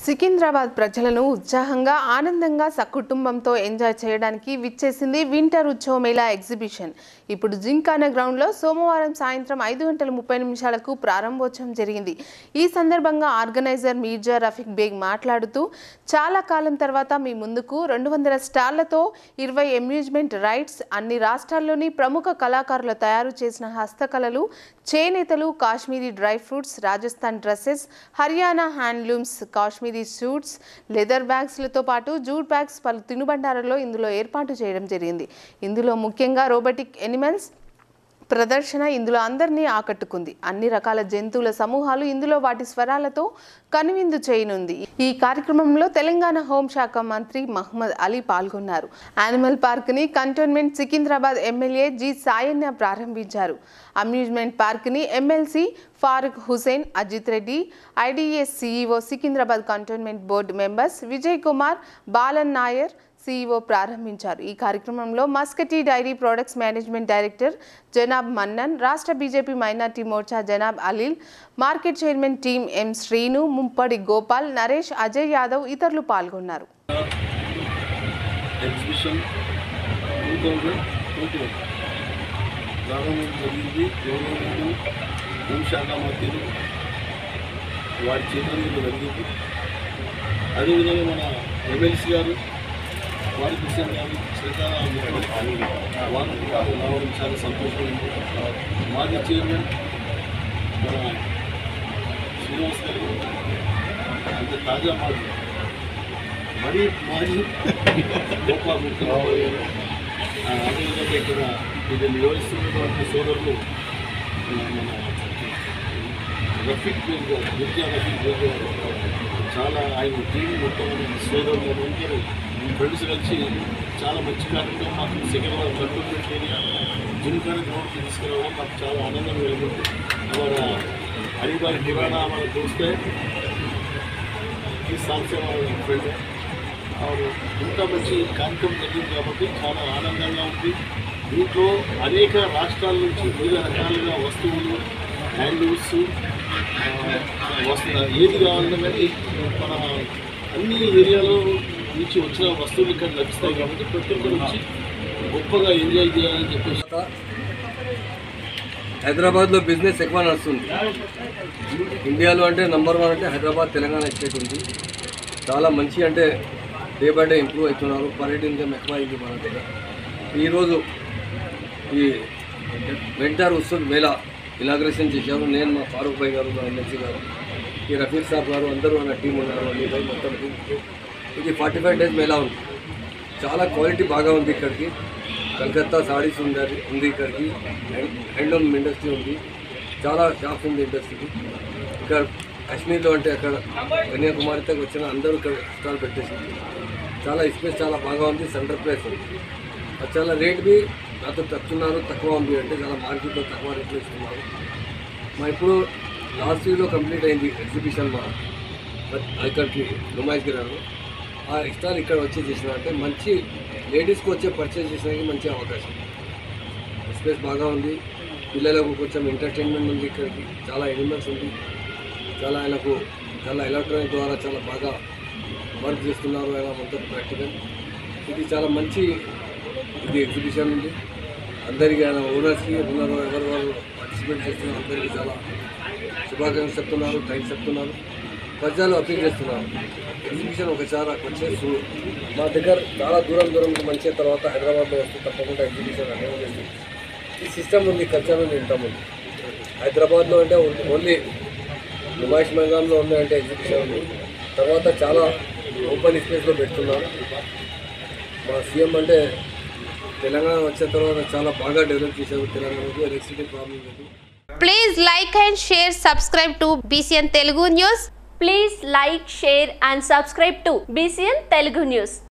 సికింద్రాబాద్ ప్రజలను ఉత్సాహంగా ఆనందంగా సకుటుంబంతో ఎంజాయ్ చేయడానికి విచ్చేసింది వింటర్ ఉత్సవ మేళా ఎగ్జిబిషన్ ఇప్పుడు జింకానా గ్రౌండ్లో సోమవారం సాయంత్రం ఐదు గంటల ముప్పై నిమిషాలకు ప్రారంభోత్సవం జరిగింది ఈ సందర్భంగా ఆర్గనైజర్ మీర్జా రఫీక్ బేగ్ మాట్లాడుతూ చాలా కాలం తర్వాత మీ ముందుకు రెండు వందల స్టాళ్లతో ఇరవై అమ్యూజ్మెంట్ రైడ్స్ అన్ని రాష్ట్రాల్లోని ప్రముఖ కళాకారులు తయారు చేసిన హస్తకళలు చేనేతలు Kashmiri dry fruits Rajasthan dresses Haryana handlooms Kashmiri suits leather బ్యాగ్స్లతో పాటు జూట్ బ్యాగ్స్ పలు తినుబండారాల్లో ఇందులో ఏర్పాటు చేయడం జరిగింది ఇందులో ముఖ్యంగా రోబోటిక్ ఎనిమల్స్ ప్రదర్శన ఇందులో అందరినీ ఆకట్టుకుంది అన్ని రకాల జంతువుల సమూహాలు ఇందులో వాటి స్వరాలతో కనువిందు చేయనుంది ఈ కార్యక్రమంలో తెలంగాణ హోంశాఖ మంత్రి మహ్మద్ అలీ పాల్గొన్నారు యానిమల్ పార్క్ ని cantonment Secunderabad MLA G Sayanna ప్రారంభించారు అమ్యూజ్మెంట్ పార్క్ ని MLC Farooq Hussain Ajith Reddy IDS CEO Secunderabad cantonment board members Vijay Kumar Balan Nair CEO ప్రారంభించారు ఈ కార్యక్రమంలో Mascati dairy products management director జనాబ్ మన్నన్ రాష్ట్ర బీజేపీ మైనార్టీ మోర్చా జనాబ్ అలీల్ market chairman team M Srinu Mumpadi Gopal Naresh Ajay Yadav ఇతరులు పాల్గొన్నారు exhibition two thousand twenty one ప్రారంభం జరిగింది గవర్నమెంట్ హోంశాఖ మంత్రులు వారి చేతుల మీద జరిగింది అదేవిధంగా మన ఎమ్మెల్సీ గారు వారి కృష్ణ గారు శ్రీకారాం వారు రావడం చాలా సంతోషమైంది మాజీ చైర్మన్ మన శ్రీనివాస్ గారు అంటే తాజా మాజీ మరీ మాజీ గొప్ప ముఖ్యమంత్రి ఆ, అదేవిధంగా ఇక్కడ ఇది నిర్వహిస్తున్నటువంటి సోదరులు ఆ, మన రఫీక్ బేగ్ గారు విద్యా రఫీక్ బేగ్ గారు చాలా ఆయన టీం మొత్తం సోదరులు అందరూ ఫ్రెండ్స్ కలిసి చాలా మంచి కార్యక్రమం మాకు సికింద్రాబాద్ కంటోన్మెంట్ ఏరియా జిమ్ఖానా గ్రౌండ్కి తీసుకురావడం మాకు చాలా ఆనందం కలిగింది हमारा हरिभाई हिराना हमारा दोस्त है इस साल से हमारा फ्रेंड है और ఇంత మంచి కార్యక్రమం జరిగింది కాబట్టి చాలా ఆనందంగా ఉంది దీంట్లో అనేక రాష్ట్రాల నుంచి వివిధ రకాలుగా వస్తువులు హ్యాండ్లూమ్స్ వస్తు ఏది కావాలన్నా కానీ మన అన్ని ఏరియాలో నుంచి వచ్చిన వస్తువులు ఇక్కడ లభిస్తాయి కాబట్టి ప్రతి ఒక్కరు వచ్చి గొప్పగా ఎంజాయ్ చేయాలని చెప్పేసి హైదరాబాద్లో బిజినెస్ ఎక్కువ నడుస్తుంది ఇండియాలో అంటే నంబర్ వన్ అంటే హైదరాబాద్ తెలంగాణ స్టేట్ ఉంది చాలా మంచి అంటే డే బై డే ఇంప్రూవ్ అవుతున్నారు పర్యటన ఇన్కమ్ ఎక్కువ అయింది మన దగ్గర ఈరోజు ఈ వెంటర్ ఉత్సవ్ మేళా ఇనాగ్రేషన్ చేశారు నేను మా ఫారూక్ భాయ్ గారు మా ఎమ్మెల్సీ గారు ఈ రఫీక్ సాబ్ గారు అందరూ నా టీం ఉన్నారు అలీ భాయ్ మొత్తం team. ఇది ఫార్టీ ఫైవ్ డేస్ మేళా ఉంది చాలా క్వాలిటీ బాగా ఉంది ఇక్కడికి కలకత్తా సారీస్ ఉండాలి ఉంది ఇక్కడికి హ్యాండ్ హ్యాండ్లూమ్ ఇండస్ట్రీ ఉంది చాలా షాప్స్ ఉంది ఇండస్ట్రీకి ఇక్కడ కాశ్మీర్లో అంటే అక్కడ కన్యాకుమారితో వచ్చిన అందరూ ఇక్కడ స్టాల్ పెట్టేసింది చాలా స్పేస్ చాలా బాగా ఉంది సెంటర్ ప్లేస్ ఉంది అది చాలా రేట్ బి నాతో చెప్తున్నారు తక్కువ ఉంది అంటే చాలా మార్కెట్లో తక్కువ రేట్లో ఇస్తున్నారు మా ఇప్పుడు లాస్ట్ వీక్లో కంప్లీట్ అయింది ఎగ్జిబిషన్ మా ఇక్కడికి నుమాయిష్ గిరాలో ఆ స్టాల్ ఇక్కడ వచ్చి చేసిన అంటే మంచి లేడీస్కి వచ్చే పర్చేస్ చేసడానికి మంచి అవకాశం స్పేస్ బాగా ఉంది పిల్లలకు కొంచెం ఎంటర్టైన్మెంట్ ఉంది ఇక్కడికి చాలా ఎనిమల్స్ ఉంది చాలా ఆయనకు చాలా ఎలక్ట్రానిక్ ద్వారా చాలా బాగా వర్క్ చేస్తున్నారు ఆయన మొత్తం ప్రాక్టికల్ ఇది చాలా మంచి ఇది ఎగ్జిబిషన్ ఉంది అందరికీ ఆయన ఓనర్స్కి ఉన్నారు ఎవరు వాళ్ళు పార్టిసిపేట్ చేస్తున్నారు అందరికీ చాలా శుభాకాంక్షలు చెప్తున్నారు థ్యాంక్స్ చెప్తున్నారు ప్రజలు అప్పీల్ చేస్తున్నారు ఎగ్జిబిషన్ ఒకసారి వచ్చే చూ- మా దగ్గర చాలా దూరం దూరం నుంచి మంచి తర్వాత హైదరాబాద్లో వస్తే తప్పకుండా ఎగ్జిబిషన్ అనేది ఉంది ఈ సిస్టమ్ ఉంది కల్చర్ ఉంది ఇంత ఉంది హైదరాబాద్లో అంటే ఓన్లీ నుమాయిష్ మైదాన్లో ఉన్నాయంటే ఎగ్జిబిషన్ ఉంది తర్వాత చాలా ఓపెన్ స్పేస్లో పెడుతున్నారు మా సీఎం అంటే తెలంగాణ వచ్చిన తర్వాత చాలా బాగా డెవలప్ చేశారు తెలంగాణకు ఎలక్ట్రిసిటీ ప్రాబ్లం లేదు Please like and share, subscribe to BCN Telugu News. Please like, share and subscribe to BCN Telugu News.